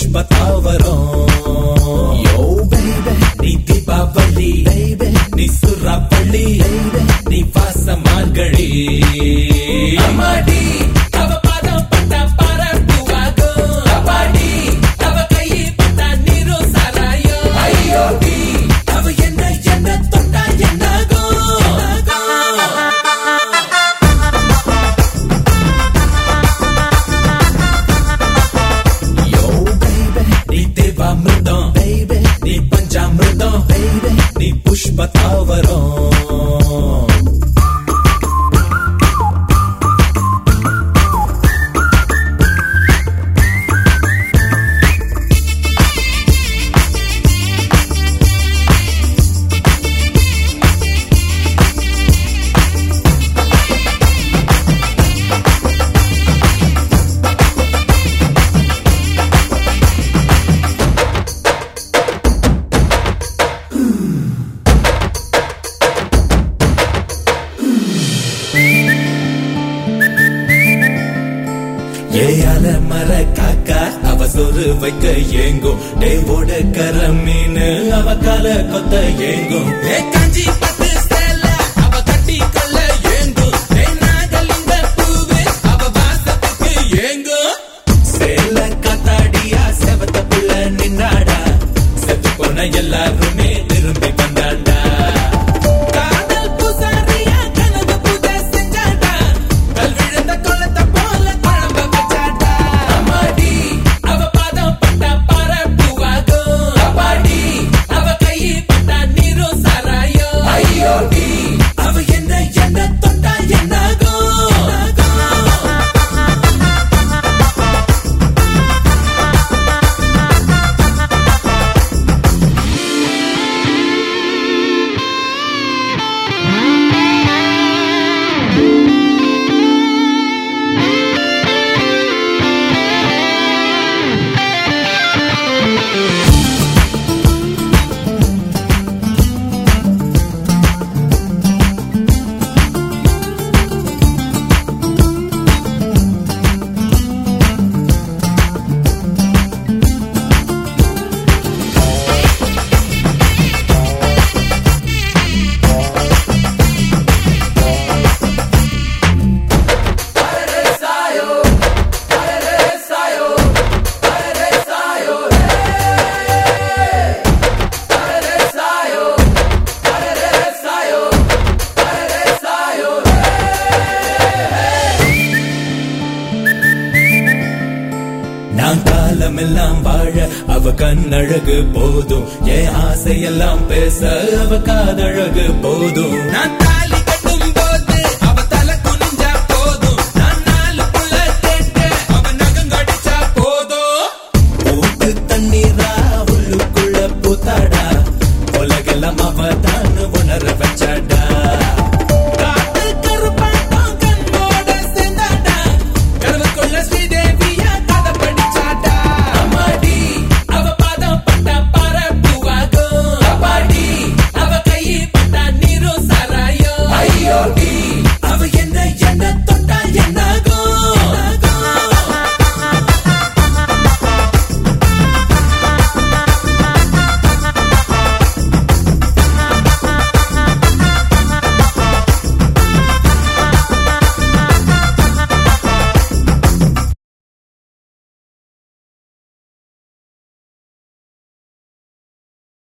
புஷ்ப தாவரம் யோ baby நீ தீபாவளி baby நீ சுறாப்பள்ளி baby நீ வாச மார்கழி அம்மாடி அவ பாதம் பட்டா பரப்புவாகும் அப்பாடி அவ கை பட்டா நீரும் சாராயம் ஐயோடி அவ என்ன என்ன தொட்டா என்னாகும் யோ baby நீ தேவாமிர்தம் baby நீ பஞ்சாமிர்தம் baby நீ புஷ்ப தாவரம் ஏயால மர காக்கா அவ சொரு வைக்க ஏங்கும் டேவோட கர மீன் அவ கால கொத்த ஏங்கும் ஏ காஞ்சி பட்டு சேல அவ கட்டி கொள்ள ஏங்கும் ஏ நாகலிங்க பூவு அவ வாசத்துக்கு ஏங்கும் சேல காத்தாடியா செவத்த புள்ள நின்னாடா செத்து போன எல்லாருமே திரும்பி வந்தாண்டா காதல் பூசாரியா கனவு பூஜை செஞ்சாடா கல் விழுந்த கொள்ளத்தை போல குழம்ப வச்சாடா அம்மாடி அவ பாதம் பட்டா பரப்புவாகும் அப்பாடி அவ கை பட்டா நீரும் சாராயம் ஐயோடி அவ என்ன என்ன தொட்டா என்னாகும் நான் காலமெல்லாம் வாழ அவ கண்ணழகு போதும் என் ஆசையெல்லாம் பேச அவ காதழகு போதும் நான் தா-